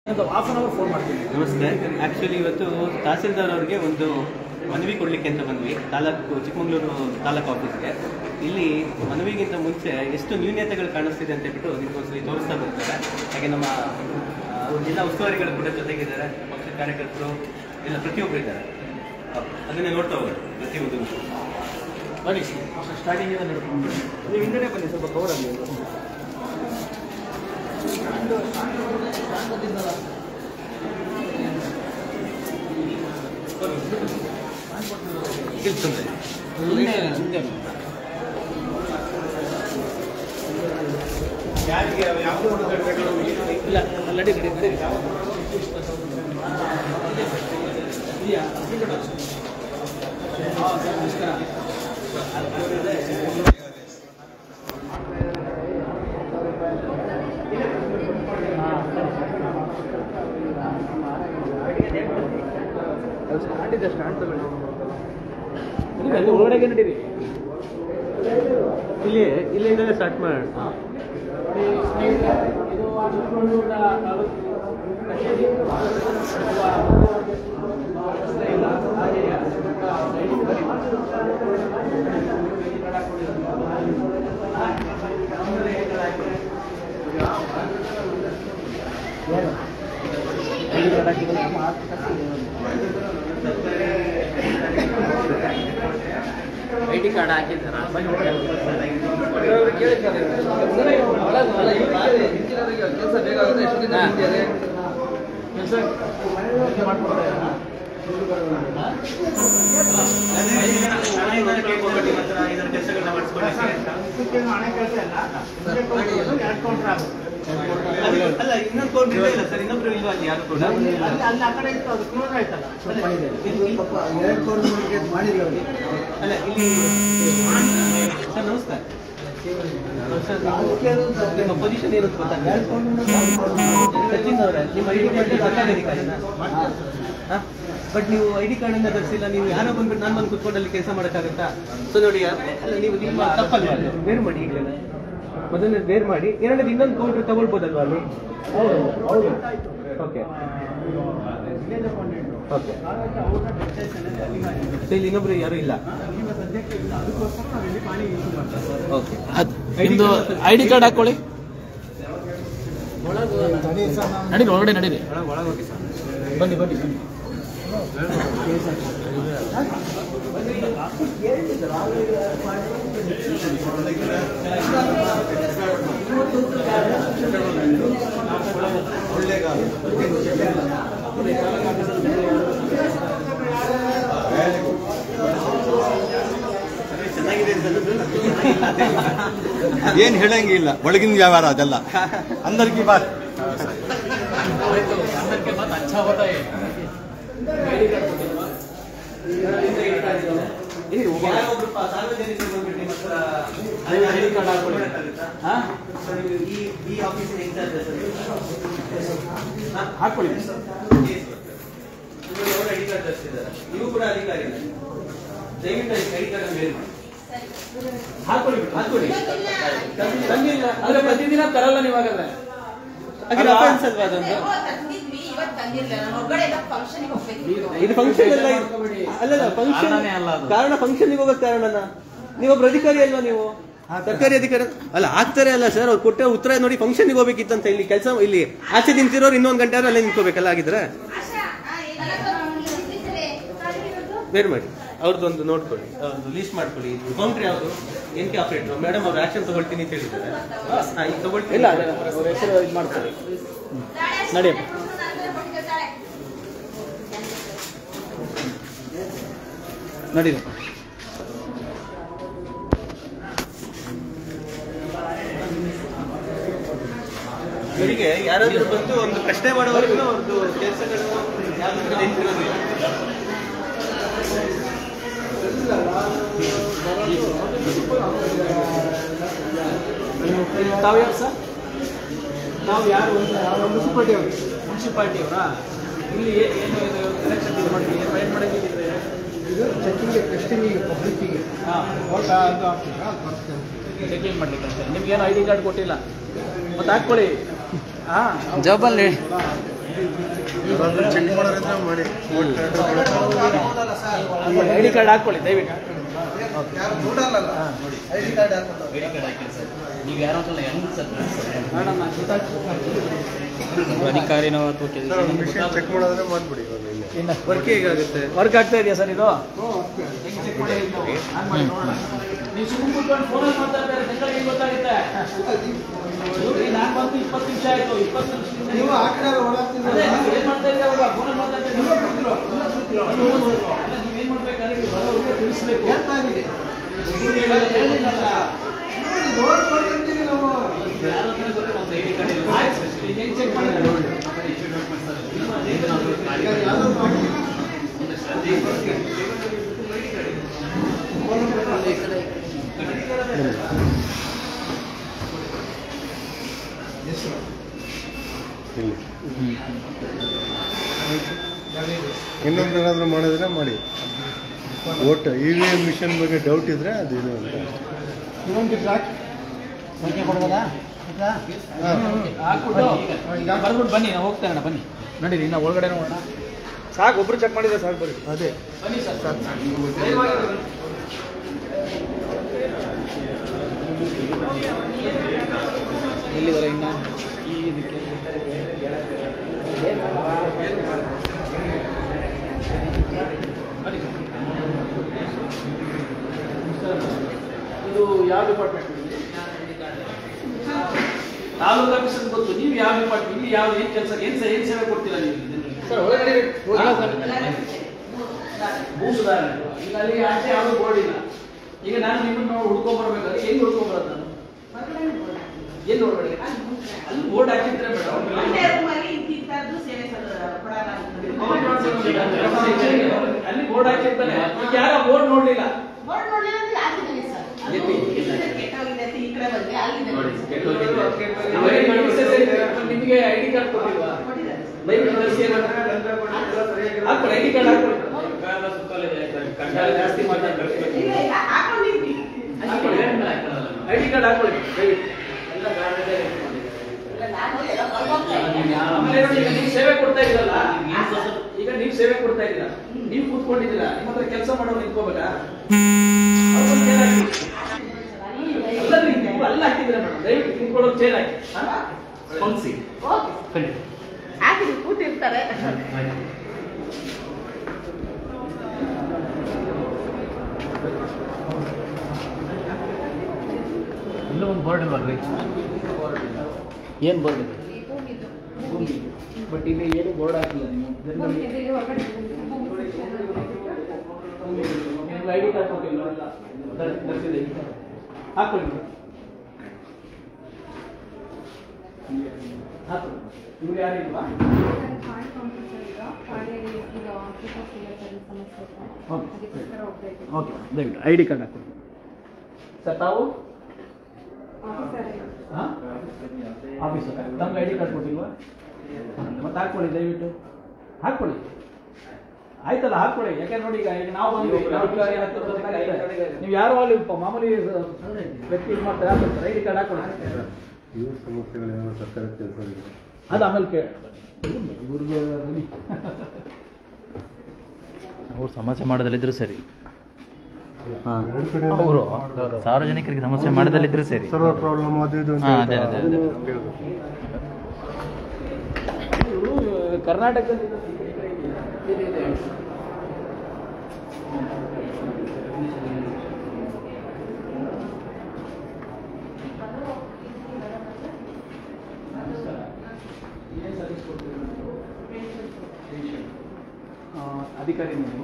ಒಂದು half an hour phone ಮಾಡ್ತೀನಿ ನಮಸ್ತೆ ಆ್ಯಕ್ಚುಲಿ ಇವತ್ತು ತಹಸೀಲ್ದಾರ್ ಅವರಿಗೆ ಒಂದು ಮನವಿ ಕೊಡಲಿಕ್ಕೆ ಅಂತ ಬಂದ್ವಿ ತಾಲೂಕು ಚಿಕ್ಕಮಗಳೂರು ತಾಲೂಕು ಆಫೀಸ್ಗೆ ಇಲ್ಲಿ ಮನವಿಗಿಂತ ಮುಂಚೆ ಎಷ್ಟು ನ್ಯೂನ್ಯತೆಗಳು ಕಾಣಿಸ್ತಿದೆ ಅಂತ ಹೇಳ್ಬಿಟ್ಟು ನಿಮ್ಗೊಂದ್ಸಲಿ ತೋರಿಸ್ತಾ ಬರ್ತಾರೆ ಹಾಗೆ ನಮ್ಮ ಆ, ಜಿಲ್ಲಾ ಉಸ್ತುವಾರಿಗಳು ಕೂಡ ಜೊತೆಗಿದ್ದಾರೆ ಪಕ್ಷದ ಕಾರ್ಯಕರ್ತರು ಎಲ್ಲ ಪ್ರತಿಯೊಬ್ಬರು ಇದ್ದಾರೆ ಅದನ್ನೇ ನೋಡ್ತಾ ಹೋಗೋಣ ಪ್ರತಿಯೊಂದು ಬನ್ನಿ ಸ್ಟಾರ್ಟಿಂಗಿಂದ ನಡ್ಕೊಂಡು ನೀವು ಹಿಂದೆ ಬನ್ನಿ ಸ್ವಲ್ಪ ಕವರ್ ಆಗಲಿ ಇಲ್ಲ ನಡಿ ನಡಿ ನಡಿ ಇದೆಯಾ? ಹಾಂ ಸರ್ ನಮಸ್ಕಾರ ಸ್ಟ್ಯಾಂಡ್ ಇದೆ ಸ್ಟ್ಯಾಂಡ್ ತಗೊಳ್ಳಿ ಇಲ್ಲಿ ಅಲ್ಲಿ ಒಳಗಡೆಗೆ ನಡೀರಿ ಇಲ್ಲಿ ಇಲ್ಲಿಂದಲೇ ಸ್ಟಾರ್ಟ್ ಮಾಡೋಣ ಇದು ಚಿಕ್ಕಮಗಳೂರಿನ ತಾಲೂಕು ಕಚೇರಿ ಅಥವಾ ರಸ್ತೆ ಇಲ್ಲ ಹಾಗೆಯೇ ಐಡಿ ಐ ಡಿ ಕಾರ್ಡ್ ಹಾಕಿದ್ದಾರ ಕೆಲಸ ಬೇಗ ಆಗುತ್ತೆ ಎಷ್ಟೊತ್ತಿಂದ ನಿಂತಿದೆ ಕೆಲಸ ಮಾಡ್ಕೊಡ್ತಾರೆ ಕೆಲಸಗಳನ್ನ ಅಲ್ಲ ಇನ್ನೊಂದು ಕೌಂಟರ್ ಇಲ್ಲ ಸರ್ ಇನ್ನೊಬ್ರು ಇಲ್ವಾ ಅಲ್ಲಿ ಯಾರು ಕೂಡ ಅಲ್ಲ ಇಲ್ಲಿ ಸರ್ ನಮಸ್ಕಾರ ಸರ್, ನಿಮ್ಮ ಪೊಸಿಷನ್ ಏನು ಗೊತ್ತಾ ಸಚಿನ್ ಅವರೇ ನಿಮ್ಮ ಐ ಡಿ ಕಾರ್ಡ್ ಸರ್ಕಾರಿ ಅಧಿಕಾರಿನ ಬಟ್ ನೀವು ಐ ಡಿ ಕಾರ್ಡ್ ಅನ್ನ ಧರಿಸಿಲ್ಲ ನೀವು ಯಾರೋ ಬಂದ್ಬಿಟ್ಟು ನಾನು ಬಂದು ಕುತ್ಕೊಂಡು ಅಲ್ಲಿ ಕೆಲಸ ಮಾಡೋಕ್ಕಾಗತ್ತಾ ಸೊ ನೋಡಿ ಅಲ್ಲ ನೀವು ನಿಮ್ಮ ತಪ್ಪಲ್ವಾ ಅದು? ಬೇರ್ ಮಾಡಿ ಈಗಲೇ ಮೊದಲನೇ ಬೇರ್ ಮಾಡಿ ಎರಡನೇದು ಇನ್ನೊಂದು ಕೌಂಟರ್ ತಗೊಳ್ಬೋದಲ್ವಾ ಅಲ್ಲಿ ಓಕೆ ಓಕೆ ಸೊ ಇಲ್ಲಿ ಇನ್ನೊಬ್ರು ಯಾರು ಇಲ್ಲ ಓಕೆ ನಿಮ್ದು ಐ ಡಿ ಕಾರ್ಡ್ ಹಾಕೊಳ್ಳಿ ನಡೀರಿ ಒಳಗಡೆ ನಡೀರಿ ಬನ್ನಿ ಬನ್ನಿ ಬನ್ನಿ ಏನ್ ಹೇಳಂಗಿಲ್ಲ ಒಳಗಿನ ವ್ಯವಹಾರ ಅದೆಲ್ಲ ಅಂದರ್ಗಿ ಬಾತ್ अंदर के बाद अच्छा होता है ಯಾರೊಬ್ರು ಪ- ಸಾರ್ವಜನಿಕರು ಬಂದ್ಬಿಟ್ಟು ನಿಮ್ಮ ಹತ್ರ ಐ ಡಿ ಕಾರ್ಡ್ ಹಾಕೊಳ್ಳೋಕ್ಕಾಗುತ್ತಾ? ಸೊ ನೀವು ಈ ಈ ಆಫೀಸಿನ ಇನ್ಚಾರ್ಜ್ ಹಾಕೊಳ್ಳಿ ಇವರು ಐಡಿ ಕಾರ್ಡ್ ತರಿಸಿದ್ದಾರೆ ನೀವು ಕೂಡ ಅಧಿಕಾರಿನ ದಯವಿಟ್ಟು ಐಡಿ ಕಾರ್ಡ್ ಬೇರೆ ಮಾಡಿ ಹಾಕೊಳ್ಳಿ ಹಾಕೊಳ್ಳಿ ತಂದಿಲ್ಲ ಅಂದ್ರೆ ಪ್ರತಿದಿನ ತರಲ್ಲ ನೀವು ಹಾಗಾದ್ರೆ ಹಾಗೆ ಅಫೆನ್ಸ್ ಅಲ್ವಾ ಅದೊಂದು ತಂದಿದ್ವಿ ಇವತ್ತು ತಂದಿರ್ಲಿಲ್ಲ ನಾನು ಹೊರಗಡೆ ಎಲ್ಲ ಫಂಕ್ಷನ್ಗೆ ಹೋಗ್ಬೇಕಿತ್ತು ಇದು ಫಂಕ್ಷನ್ ಅಲ್ಲ ಇದು- ಅಲ್ಲಲ್ಲ ಫಂಕ್ಷನ್ ಕಾರಣ ಫಂಕ್ಷನ್ಗೆ ಹೋಗೋದ್ ಕಾರಣನ ನೀವೊಬ್ರು ಅಧಿಕಾರಿ ಅಲ್ವಾ ನೀವು ಸರ್ಕಾರಿ ಅಧಿಕಾರಿ ಅಲ್ಲ ಆಗ್ತಾರೆ ಅಲ್ಲ ಸರ್ ಅವ್ರು ಕೊಟ್ಟ ಉತ್ತರ ನೋಡಿ ಫಂಕ್ಷನ್ಗೆ ಹೋಗ್ಬೇಕಿತ್ತಂತ ಇಲ್ಲಿ ಕೆಲಸ ಇಲ್ಲಿ ಆಚೆ ನಿಂತಿರೋರು ಇನ್ನೊಂದು ಗಂಟೆ ಆದ್ರೆ ಅಲ್ಲೇ ನಿಂತ್ಕೋಬೇಕಲ್ಲ ಆಗಿದ್ರೆ ಬೇರೆ ಮಾಡಿ ಅವ್ರದ್ದು ಒಂದು ನೋಡ್ಕೊಳ್ಳಿ ಅವ್ರದ್ದು ಲೀಸ್ಟ್ ಮಾಡ್ಕೊಳ್ಳಿ ಕೌಂಟ್ರಿ ಯಾವುದು ಎನ್ ಕೆ ಆಪರೇಟರ್ ಮೇಡಮ್ ಅವ್ರು ಆಕ್ಷನ್ ತಗೊಳ್ತೀನಿ ಅಂತ ಹೇಳಿದ್ದಾರೆ ಹಾ, ಈಗ ತಗೊಳ್ತೀನಿ ಇಲ್ಲ ಅವ್ರ ಹೆಸರು ಇದು ಮಾಡ್ಕೊಳ್ಳಿ ನಡಿಯಪ್ಪ ನಡೀರಿ ಇವರಿಗೆ ಯಾರಾದ್ರೂ ಬಂದು ಒಂದು ಪ್ರಶ್ನೆ ಮಾಡೋವರೆಗೂ ಅವ್ರದ್ದು ಕೆಲಸಗಳು ಯಾವ್ದು ನಿಂತಿರೋದಿಲ್ಲ ತಾವು ಯಾರು ಸರ್ ನಾವು ಯಾರು ಮುನ್ಸಿಪಾಲ್ಟಿ ಅವರು ಮುನ್ಸಿಪಾಲ್ಟಿ ಅವರಾ ಇಲ್ಲಿ ಏ- ಏನು ಇದು ಎಲೆಕ್ಷನ್ ಇದು ಮಾಡಿ ಏನು ಏನು ಮಾಡೋಂಗಿದ್ರೆ ಇದು ಚೆಕಿಂಗ್ ಟೆಸ್ಟಿಂಗ್ ಪಬ್ಲಿಕ್ಕಿಗೆ ಹಾಂ ಚೆಕಿಂಗ್ ಮಾಡ್ಲಿಕ್ಕೆ ಅಷ್ಟೇ ನಿಮ್ಗೇನು ಐ ಡಿ ಕಾರ್ಡ್ ಕೊಟ್ಟಿಲ್ಲ ಮತ್ತೆ ಹಾಕ್ಕೊಳ್ಳಿ ಹಾಂ ಜಾಬಲ್ಲಿ ಚೆಕ್ ಮಾಡೋರಿದ್ರೆ ಮಾಡಿ ಐ ಡಿ ಕಾರ್ಡ್ ಹಾಕೊಳ್ಳಿ ದಯವಿಟ್ಟು ಮೇಡಮ್ ನಾನು ಅಧಿಕಾರಿನೋ ಅಥವಾ ಮಿಷನ್ ಚೆಕ್ ಮಾಡೋದ್ರೆ ಮಾಡ್ಬಿಡಿ ಇವಾಗ ಇನ್ನು ವರ್ಕ್ ಹೇಗಾಗುತ್ತೆ ವರ್ಕ್ ಆಗ್ತಾ ಇದೆಯಾ ಸರ್ ಇದು ಹೆಂಗ್ ಚೆಕ್ ಮಾಡಿ ಆನ್ ಮಾಡಿ ನೋಡೋಣ ನೀವು ಸುಮ್ಮನೆ ಕೂತ್ಕೊಂಡು ಫೋನಲ್ಲಿ ಮಾತಾಡ್ತಾ ಇದ್ರೆ ಜನಗಳಿಗೆ ಹೆಂಗ್ ಗೊತ್ತಾಗುತ್ತೆ ನೋಡಿ, ನಾನ್ ಬಂದು ಇಪ್ಪತ್ತು ನಿಮಿಷ ಆಯ್ತು ಇಪ್ಪತ್ತು ನಿಮಿಷದಿಂದ ನೀವು ಅದೇ, ನೀವು ಏನ್ ಮಾಡ್ತಾ ಇದ್ದೀರಾ ಅವಾಗ ಫೋನಲ್ಲಿ ಮಾತಾಡ್ತಾ ಇದ್ದೀರಾ? ನೀವು ಗೊತ್ತಿರೋ? ಅಲ್ಲ, ನೀವೇನ್ ಮಾಡ್ಬೇಕಾದ್ರೆ ನೀವು ಬರೋರ್ಗೆ ತಿಳಿಸ್ಬೇಕು ಹುಡುಗ್ರು ಹೇಳೋದು ಹೇಳಿದ್ನಲ್ಲ. ಯಾರ ಹತ್ರನೂ ಗೊತ್ತಿಲ್ಲ, ಒಂದು ID card ಇಲ್ಲ. ಆಯ್ತು, ಈಗ ಹೆಂಗ್ ಚೆಕ್ ಮಾಡಿದ್ರೆ ನೋಡಿ ಇಲ್ಲಿ ಇನ್ನೊಂದು ಏನಾದರೂ ಮಾಡಿದ್ರೆ ಮಾಡಿ vote E V M machine ಬಗ್ಗೆ ಡೌಟ್ ಇದ್ರೆ ಅದು ಇದು ಅಂತ ಹಾಕ್ಬಿಟ್ಟು ಬರ್ಬಿಟ್ಟು ಬನ್ನಿ ನಾವು ಹೋಗ್ತಾ ಇರೋಣ ಬನ್ನಿ ನಡೀರಿ ಇನ್ನ ಒಳಗಡೆ ನೋಡೋಣ ಸಾಕು ಒಬ್ರು ಚೆಕ್ ಮಾಡಿದ್ರೆ ಸಾಕು ಬರ್ರಿ ಅದೇ ಬನ್ನಿ ಸರ್ ದಯವಾಗಿ ಬನ್ನಿ. ಎಲ್ಲಿದ್ದಾರೆ ಇನ್ನ ಈ ಇದಕ್ಕೆ ಬನ್ನಿ ಸರ್. ಇದು ಯಾವ ಡಿಪಾರ್ಟ್ಮೆಂಟ್ ತಾಲೂಕು ಆಫೀಸರ್ ಗೊತ್ತು ನೀವು ಯಾವ ಡಿಪಾರ್ಟ್ಮೆಂಟ್ ಇಲ್ಲಿ ಯಾವ ಏನ್ ಕೆಲಸ ಏನ್ ಸೇ- ಏನ್ ಸೇವೆ ಕೊಡ್ತೀರಾ ನೀವು ಭೂ ಸುಧಾರಣೆ ಈಗ ಅಲ್ಲಿ ಆಚೆ ಯಾವುದು ಬೋರ್ಡ್ ಇಲ್ಲ ಈಗ ನಾನು ನಿಮ್ಮನ್ನು ಹುಡ್ಕೊಂಡ್ ಬರ್ಬೇಕಾದ್ರೆ ಹೆಂಗ್ ಹುಡ್ಕೊಂಡ್ ಬರೋದು ನಾನು ಎಲ್ಲಿ ಹೊರಗಡೆ ಅಲ್ಲಿ ಬೋರ್ಡ್ ಹಾಕಿದ್ರೆ ಒಂದೇ ಮೇಡಮ್ ರೂಮಲ್ಲಿ ಇಂತಿಂತದ್ದು ಸೇವೆ ಸಲ್ಲ- ಕೊಡಲ್ಲ ಅಲ್ಲಿ ಬೋರ್ಡ್ ಹಾಕಿರ್ತಾನೆ ಈಗ ಯಾರೋ ಬೋರ್ಡ್ ನೋಡ್ಲಿಲ್ಲ ಬೋರ್ಡ್ ನೋಡ್ಲಿಲ್ಲ ಅಂದ್ರೆ ಹಾಕಿದ್ದೀನಿ ಸರ್ ಅದು ಎಲ್ಲಿ? ಕೆಟ್ಟೋಗಿದೆ ಅಂತ ಈ ಕಡೆ ಬಂದ್ರೆ ಅಲ್ಲಿದೆ ನಿಮಗೆ ಐಡಿ ಕಾರ್ಡ್ ಕೊಟ್ಟಿಲ್ವಾ ಕೊಟ್ಟಿದ್ದಾರೆ ಸರ್. ದಯವಿಟ್ಟು ತರಿಸಿ ಹಾಕೊಳ್ಳಿ ಐಡಿ ಕಾರ್ಡ್ ಹಾಕೊಳ್ಳಿ ಕಡ್ಡಾಯ ಜಾಸ್ತಿ ಮಾತಾಡ್ತಾರೆ ಇಲ್ಲ ಇಲ್ಲ ಹಾಕೊಂಡಿದ್ವಿ ಐಡಿ ಕಾರ್ಡ್ ಹಾಕೊಳ್ಳಿ ದಯವಿಟ್ಟು ಎಲ್ಲ ಇಲ್ಲ ನಾನು ಎಲ್ಲ ಬರ್ಬೋಗ್ತಾ ಇದ್ದೆ. ಆಮೇಲೆ ನೋಡಿ, ಈಗ ನೀವು ಸೇವೆ ಕೊಡ್ತಾ ಇದ್ದೀರಲ್ಲ ಈಗ ನೀವು ಸೇವೆ ಕೊಡ್ತಾ ಇದ್ದೀರಾ ನೀವು ಕೂತ್ಕೊಂಡಿದ್ದೀರಾ ನಿಮ್ಮ ಹತ್ರ ಕೆಲಸ ಮಾಡೋರು ನಿಂತ್ಕೋಬೇಕಾ ಅವ್ರಿಗೊಂದು ಚೇರ್ ಹಾಕಿ ಅಲ್ಲಲ್ಲಿ ನೀವು ಅಲ್ಲ ಹಾಕಿದ್ದೀರಾ ಮೇಡಮ್ ದಯವಿಟ್ಟು ನಿಂತ್ಕೊಳ್ಳೋದು ಚೇರ್ ಹಾಕಿ ಹಾ? ಸ್ಪಂದಿಸಿ ಓಕೆ ಹಾಕಿದ್ವಿ ಕೂತಿರ್ತಾರೆ ಇಲ್ಲ ಒಂದು ಬೋರ್ಡ್ ಇಲ್ವಲ್ರಿ ಏನು ಬೋರ್ಡ್ ಇದೆ ಭೂಮಿ ಬಟ್ ಇಲ್ಲಿ ಏನು ಬೋರ್ಡ್ ಹಾಕಿಲ್ಲ ನೀವು ಜನಗಳಿಗೆ ನಿಮ್ಗೆ ಐಡಿ ಕಾರ್ಡ್ ಕೊಟ್ಟಿಲ್ಲ ಎಲ್ಲ ಧರ್- ಧರಿಸಿದೆ ಹಾಕೊಳ್ಳಿ ಹಾಕೊಳ್ಳಿ ಇವ್ರು ಯಾರಿಲ್ವಾ ಓಕೆ ದಯವಿಟ್ಟು ಐ ಡಿ ಕಾರ್ಡ್ ಹಾಕೊಳ್ಳಿ ಸರ್ ತಾವು ಹಾಂ ಆಫೀಸರ್ ನಮ್ಗೆ ಐ ಡಿ ಕಾರ್ಡ್ ಕೊಟ್ಟಿಲ್ವಾ ಮತ್ತೆ ಹಾಕೊಳ್ಳಿ ದಯವಿಟ್ಟು ಹಾಕೊಳ್ಳಿ ಆಯ್ತಲ್ಲ ಹಾಕೊಳ್ಳಿ ಯಾಕಂದ್ರೆ ನೋಡಿ ಈಗ ಈಗ ನಾವು ಬಂದ್ವಿ ನಾವು ಈಗ ಏನಾಗ್ತದೆ ಗೊತ್ತಾಗುತ್ತೆ. ನೀವು ಯಾರು ಅಲ್ಲಿ ಪ- ಮಾಮೂಲಿ ವ್ಯಕ್ತಿ ಇದು ಮಾಡ್ತಾರೆ ಹಾಕ್ತಾರೆ ಐ ಡಿ ಕಾರ್ಡ್ ಹಾಕೊಳ್ಳಿ ಇವ್ರ ಸಮಸ್ಯೆಗಳೇನೋ ಸರ್ಕಾರ ಕೆಲಸ ಇದೆ ಅದು ಆಮೇಲೆ ಕೇ ಇವ್ರಿಗೆ ready. ಅವ್ರು ಸಮಸ್ಯೆ ಮಾಡೋದಲ್ಲಿದ್ರು ಸರಿ ಎರಡು ಕಡೆ ಅವರು ಸಾರ್ವಜನಿಕರಿಗೆ ಸಮಸ್ಯೆ ಮಾಡೋದಲ್ಲಿದ್ರು ಸರಿ ಸರ್ವರ್ ಪ್ರಾಬ್ಲಮ್ ಅದು ಇದು ಅಂತ ಹಾ, ಅದೇ, ಅದೇ, ಅದೇ. ಅದನ್ನು ಹೇಳ್ಬೇಕು. ಇವರು ಕರ್ನಾಟಕದಲ್ಲಿ ಇದು ಇದೆ, ಇದೆ. ಏನ್ ಸರ್ವಿಸ್ ಕೊಡ್ತೀರಿ ನೀವು? ಆ, ಅಧಿಕಾರಿ ನೀವು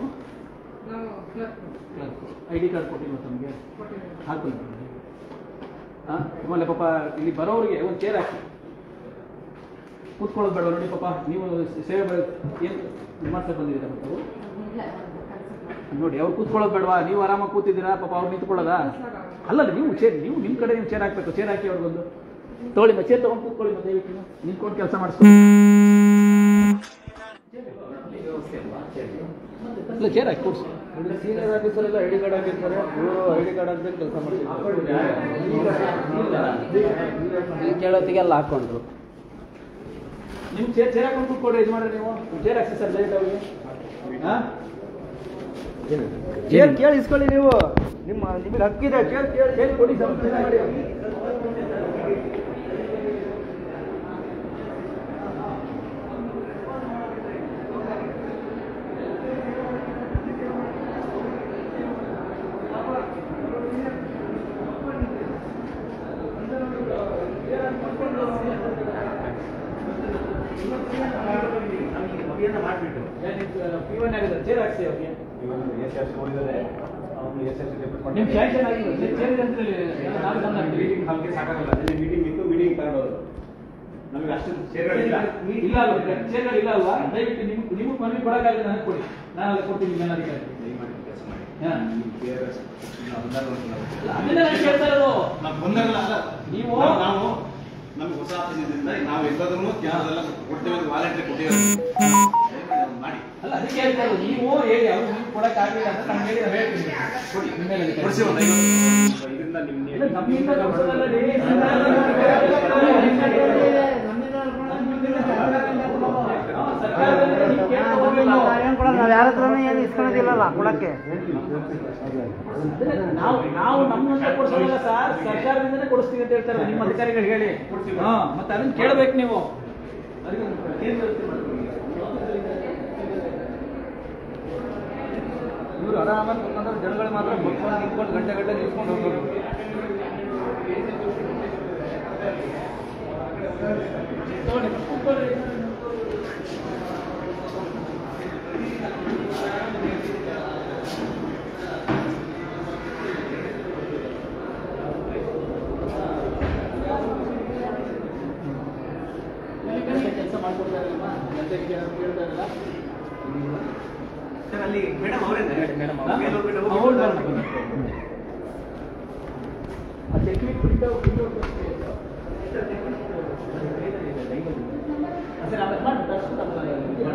ಐ ಡಿ ಕಾರ್ಡ್ ಕೊಟ್ಟಿಲ್ವ ತಮಗೆ ಹಾಕೊಳ್ಳಿ ಹಾಂ ಆಮೇಲೆ ಪಾಪ ಇಲ್ಲಿ ಬರೋರಿಗೆ ಒಂದು ಚೇರ್ ಹಾಕಿ ಕೂತ್ಕೊಳ್ಳೋದು ಬೇಡ ನೋಡಿ ಪಾಪ ನೀವು ಸೇವೆ ಬ- ಏನು ಇದು ಮಾಡ್ತಾ ಬಂದಿದ್ದೀರಾ ತಾವು ನೋಡಿ ಅವ್ರು ಕೂತ್ಕೊಳ್ಳೋದು ಬೇಡವಾ ನೀವು ಆರಾಮಾಗಿ ಕೂತಿದ್ದೀರಾ ಪಾಪ ಅವ್ರು ನಿಂತ್ಕೊಳ್ಳೋದಾ ಅಲ್ಲಲ್ಲ ನೀವು ಚೇರ್ ನೀವು ನಿಮ್ಮ ಕಡೆ ನೀವು ಚೇರ್ ಹಾಕ್ಬೇಕು ಚೇರ್ ಹಾಕಿ ಅವ್ರಿಗೊಂದು ತೊಗೊಳ್ಳಿ ಮತ್ತೆ ಚೇರ್ ತೊಗೊಂಡು ಕೂತ್ಕೊಳ್ಳಿ ಮತ್ತೆ ದಯವಿಟ್ಟು ನೀವು. ನಿಂತ್ಕೊಂಡು ಕೆಲಸ ಮಾಡಿಸ್ಕೊಳ್ಳಿ ಇಲ್ಲ ಚೇರ್ ಹಾಕಿ ಕೂಡಿಸಿ ಸೀನಿಯರ್ ಆಫೀಸರ್ ಎಲ್ಲ ಐ ಡಿ ಕಾರ್ಡ್ ಹಾಕಿರ್ತಾರೆ ಇವರು ಐ ಡಿ ಕಾರ್ಡ್ ಹಾಕ್ಬೇಕು ಕೆಲಸ ಮಾಡ್ತಾರೆ ಕೇಳೋತ್ತಿಗೆಲ್ಲ ಹಾಕೊಂಡ್ರು ನಿಮ್ ಚೇರ್ ಚೇರ್ ಹಾಕೊಂಡು ಕೂತ್ಕೊಡ್ರಿ ಇದು ಮಾಡ್ರಿ ನೀವು ಚೇರ್ ಹಾಕ್ಸಿ ಸರ್ ಲೈಟ್ ಅವ್ರಿಗೆ ಹಾ ಕೇಳಿ ಕೇಳಿ ಇಸ್ಕೊಳ್ಳಿ ನೀವು ನಿಮ್ಮ ನಿಮಗೆ ಹಕ್ಕಿದೆ ಕೇಳಿ ಕೇಳಿ ಚೇರ್ ಕೊಡಿ ಸಮಸ್ಯೆ ಮಾಡಿ ಪಿ1 ಆಗಿದೆ ಚೇರ್ ಹಾಕ್ಸಿ ಅವ್ರಿಗೆ ನಿಮ್ ಶಾಂಕ್ಷನ್ ಆಗಿದೆ ಚೇರ್ ಇದೆ ಅಂತ ಹೇಳಿ ನಾವು ತಂದು ಹಾಕ್ತೀವಿ. ಇಲ್ಲ ಅಲ್ವಾ ಚೇರ್ಗಳು ಇಲ್ಲ ಅಲ್ವಾ ದಯವಿಟ್ಟು ನಿಮ್ ನಿಮ್ಗೆ ಮನವಿ ಕೊಡಕ್ಕಾಗಲ್ಲ ನನಗೆ ಕೊಡಿ ನಾನು ಅಲ್ಲಿ ಕೊಡ್ತೀನಿ ನಿಮ್ಮ ಅಧಿಕಾರಿ ಹಾ. ಅದನ್ನೇ ನಾನು ಕೇಳ್ತಾ ಇರೋದು ನೀವು ನಾವು ನಮ್ಗೆ ಹೊಸ ಆಫೀಸಿಂದ ನಾವು ಎಲ್ಲದನ್ನು ಕೇಂದ್ರದಲ್ಲ ಕೊಡ್ತೇವೆ ಅಂತ ವಾಲಂಟ್ರಿ ಕೊಟ್ಟಿರೋದು ಮಾಡಿ ಅಲ್ಲ ಅದಕ್ಕೆ ಹೇಳ್ತಾ ಇರೋದು ನೀವು ಹೇಳಿ ಅವ್ರು ನಿಮ್ಗೆ ಕೊಡಕ್ಕಾಗಲಿಲ್ಲ ಅಂತ ನಮ್ಗೆ ಹೇಳಿ ನಾವು ಹೇಳ್ತೀವಿ ಕೊಡಿ ನಿಮ್ಮ ಮೇಲೆ ಅಧಿಕಾರ. ಕೊಡಿಸಿ ಒಂದು ಐವತ್ತು ಇದರಿಂದ ನಿಮ್ಗೆ ಇಲ್ಲ, ನಮ್ಮಿಂದ ಕೊಡ್ಸೋದಲ್ಲ ರೀ. ಹಾ, ಸರ್ಕಾರದಿಂದ ನೀವು ಕೇಳ್ಕೊಂಡು ಹೋಗ್ಬೇಕು. ನಾವು ಯಾರ ಹತ್ರನೂ ಏನು ಇಸ್ಕೊಳ್ಳೋದಿಲ್ಲಲ್ಲ ಕೊಡಕ್ಕೆ ಅದನ್ನ ನಾವು ನಾವು ನಮ್ಮಂತ ಕೊಡ್ಸೋದಿಲ್ಲ ಸರ್ ಸರ್ಕಾರದಿಂದನೇ ಕೊಡಿಸ್ತೀವಿ ಅಂತ ಹೇಳ್ತಾರೆ ನಿಮ್ಮ ಅಧಿಕಾರಿಗಳು ಹೇಳಿ ಹಾ ಮತ್ತೆ ಅದನ್ನ ಕೇಳ್ಬೇಕು ನೀವು ಇವ್ರು ಆರಾಮಾಗಿ ಕುತ್ಕೊಂಡ್ರೆ ಜನಗಳು ಮಾತ್ರ ಕುತ್ಕೊಂಡು ನಿಂತ್ಕೊಂಡು ಗಂಟೆ ಗಂಟೆ ನಿಂತ್ಕೊಂಡು ಹೋಗ್ಬೇಕು ನೋಡಿ, ಕೂತ್ಕೊಳ್ಳಿ. ಕೆಲಸ ಮಾಡ್ಕೊಡ್ತಾ ಇರಲ್ಲ ಜನತೆಗೆ ಏನಾದ್ರು ಕೇಳ್ತಾ ಇರಲ್ಲ ಸರ್ ಅಲ್ಲಿ ಮೇಡಮ್ ಅವರೇ ಮೇಡಮ್ ಅವ್ರು ಬರೋಣ. ಆ ಟೆಕ್ನಿಕ್ ಬಿಟ್ಟು ಬಿಟ್ಟು ಸರ್ ಅದನ್ನ ಮಾಡಿ ದರ್ಶನ ತಗೊಳ್ಳಿ.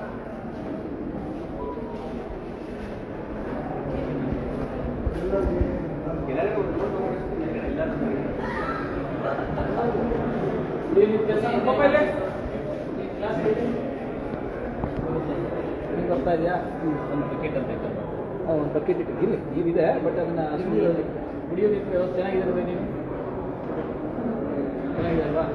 ಏನು ಕೆಲಸ ಪಾಪ ಇಲ್ಲಿ? ಕ್ಲಾಸ್ ಹೇಳಿ. ನಿಮ್ಗೆ ಬರ್ತಾ ಇದೆಯಾ ಒಂದು ಟಿಕೆಟ್ ಅಂತ ಇತ್ತು. ಆ, ಒಂದು ಬಕೆಟ್ ಇಟ್ಟು ಇಲ್ಲಿ ನೀರಿದೆ ಬಟ್ ಅದನ್ನ ಅಷ್ಟು ಕುಡಿಯೋ ನೀರು ವ್ಯವಸ್ಥೆ ಚೆನ್ನಾಗಿದೆ ನೀವು ಚೆನ್ನಾಗಿದೆ ಅಲ್ವಾ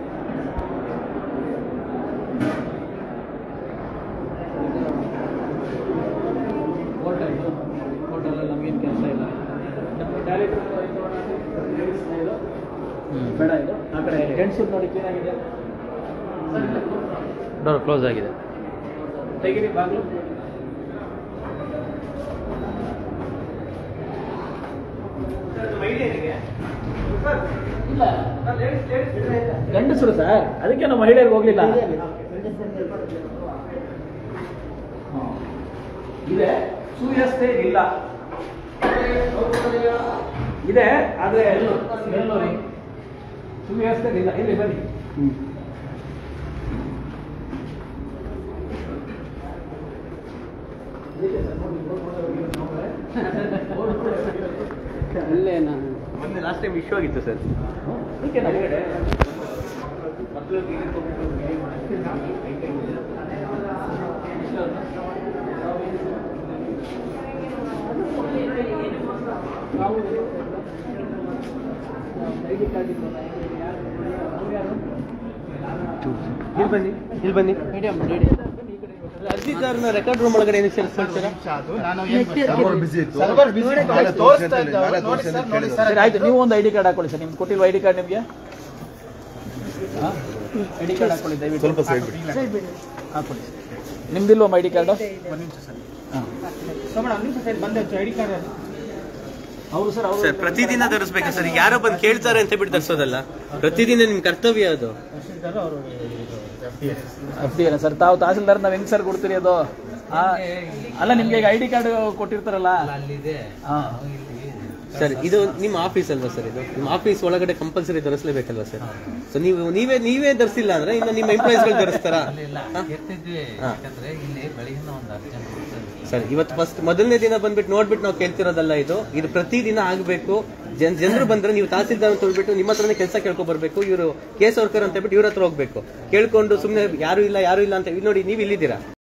ಕೋರ್ಟ್ ಆಯಿತು ಕೋರ್ಟಲ್ಲಿ ನಮಗೇನು ಕೆಲಸ ಇಲ್ಲ ನಮ್ಮ ಡೈರೆಕ್ಟ್ ಇದು ಬೇಡ ಇದು ಆ ಕಡೆ ಜೆಂಟ್ಸ್ ನೋಡಿ ಕ್ಲೀನ್ ಆಗಿದೆ ಡೋರ್ ಕ್ಲೋಸ್ ಆಗಿದೆ ತೆಗೀರಿ ಬಾಗಿಲು ಇಲ್ಲ ಗಂಡಸರು ಸರ್ ಅದಕ್ಕೆ ನಾವು ಮಹಿಳೆಯರಿಗೆ ಹೋಗ್ಲಿಲ್ಲ ಹಾ. ಇದೆ ಸುವ್ಯವಸ್ಥೆ ಇಲ್ಲ ಇದೆ ಆದ್ರೆ ಎಲ್ಲೋರಿ ಸುವ್ಯವಸ್ಥೆ ಇಲ್ಲ ಇಲ್ಲಿ ಬನ್ನಿ ಅಲ್ಲೇ ನಾನು ಮೊನ್ನೆ ಲಾಸ್ಟ್ ಟೈಮ್ ಇಶ್ಯೂ ಆಗಿತ್ತು ಸರ್ ಅದಕ್ಕೆ ನಾವು ಹೊರಗಡೆ ಮಕ್ಕಳು ನಾವು ಐಡಿ ಕಾರ್ಡ್ ಇದ್ದಲ್ಲ, ಯಾರು ಅವ್ರು ಯಾರು? ಇಲ್ಲಿ ಬನ್ನಿ ಇಲ್ಲಿ ಬನ್ನಿ ಮೀಡಿಯಂ ರೆಡಿ ಅರ್ಜಿದಾರನ ರೆಕಾರ್ಡ್ ರೂಮ್ ಒಳಗಡೆ ಏನಕ್ಕೆ ಸೇರಿಸ್ಕೊಳ್ತೀರಾ ಸರ್ವರ್ ಬಿಸಿ ಇತ್ತು ನಾಳೆ ತೋರಿಸ್ತಾ ಇದ್ದೆ, ನಾಳೆ ತೋರಿಸಿ ಅಂತ ಕೇಳಿದ್ರು. ಸರಿ ಆಯ್ತು ನೀವು ಒಂದು ಐಡಿ ಕಾರ್ಡ್ ಹಾಕೊಳ್ಳಿ ಸರ್ ನಿಮ್ಗೆ ಕೊಟ್ಟಿಲ್ವ ಐಡಿ ಕಾರ್ಡ್ ನಿಮಗೆ ಐಡಿ ಕಾರ್ಡ್ ಹಾಕೊಳ್ಳಿ ದಯವಿಟ್ಟು ಸ್ವಲ್ಪ ಸೈಡ್ ಬಿಡಿ ಹಾಕೊಳ್ಳಿ ನಿಮ್ದಿಲ್ವಮ್ಮ ಐಡಿ ಕಾರ್ಡು ಹೌದು ಸರ್ ಅವರು ಸರ್ ಪ್ರತಿದಿನ ತರಿಸ್ಬೇಕಾ ಸರ್ ಯಾರೋ ಬಂದು ಕೇಳ್ತಾರೆ ಅಂತ ಬಿಟ್ಟು ತರಿಸೋದಲ್ಲ ಪ್ರತಿದಿನ ನಿಮ್ ಕರ್ತವ್ಯ ಅದು ಅಷ್ಟೇನ ಸರ್ ತಾವು ತಹಸೀಲ್ದಾರ್ ನಾವ್ ಹೆಂಗ್ ಸರ್ ಕೊಡ್ತೀರಿ ಅದು ಆ, ಅಲ್ಲ ನಿಮ್ಗೆ ಈಗ ಐಡಿ ಕಾರ್ಡ್ ಕೊಟ್ಟಿರ್ತಾರಲ್ಲ ಹಾ ಸರ್ ಇದು ನಿಮ್ಮ ಆಫೀಸ್ ಅಲ್ವಾ ಸರ್ ಇದು ನಿಮ್ಮ ಆಫೀಸ್ ಒಳಗಡೆ ಕಂಪಲ್ಸರಿ ಧರಿಸಲೇಬೇಕಲ್ವಾ ಸರ್ ಸೊ ನೀವು ನೀವೇ ನೀವೇ ಧರಿಸಿಲ್ಲ ಅಂದ್ರೆ ಇನ್ನು ನಿಮ್ಮ ಎಂಪ್ಲಾಯೀಸ್ಗಳು ಧರಿಸ್ತಾರಾ ಇರ್ತಿದ್ವಿ ಹಾ. ಯಾಕಂದ್ರೆ ಇಲ್ಲಿ ಬೆಳಗಿನ ಒಂದು ಅರ್ಜೆಂಟ್ ಸರ್ ಇವತ್ತು ಫಸ್ಟ್ ಮೊದಲನೇ ದಿನ ಬಂದ್ಬಿಟ್ಟು ನೋಡ್ಬಿಟ್ಟು ನಾವು ಕೇಳ್ತಿರೋದಲ್ಲ ಇದು ಇದು ಪ್ರತಿದಿನ ಆಗಬೇಕು ಜನ್ ಜನರು ಬಂದ್ರೆ ನೀವು ತಹಸೀಲ್ದಾರ್ ಅಂತ ಹೇಳ್ಬಿಟ್ಟು ನಿಮ್ಮ ಹತ್ರನೇ ಕೆಲಸ ಕೇಳ್ಕೊ ಬರ್ಬೇಕು ಇವರು ಕೇಸ್ ವರ್ಕರ್ ಅಂತ ಹೇಳ್ಬಿಟ್ಟು ಇವ್ರ ಹತ್ರ ಹೋಗ್ಬೇಕು ಕೇಳ್ಕೊಂಡು ಸುಮ್ಮನೆ ಯಾರು ಇಲ್ಲ ಯಾರು ಇಲ್ಲ ಅಂತ ಇಲ್ಲಿ ನೋಡಿ ನೀವು ಇಲ್ಲಿದ್ದೀರಾ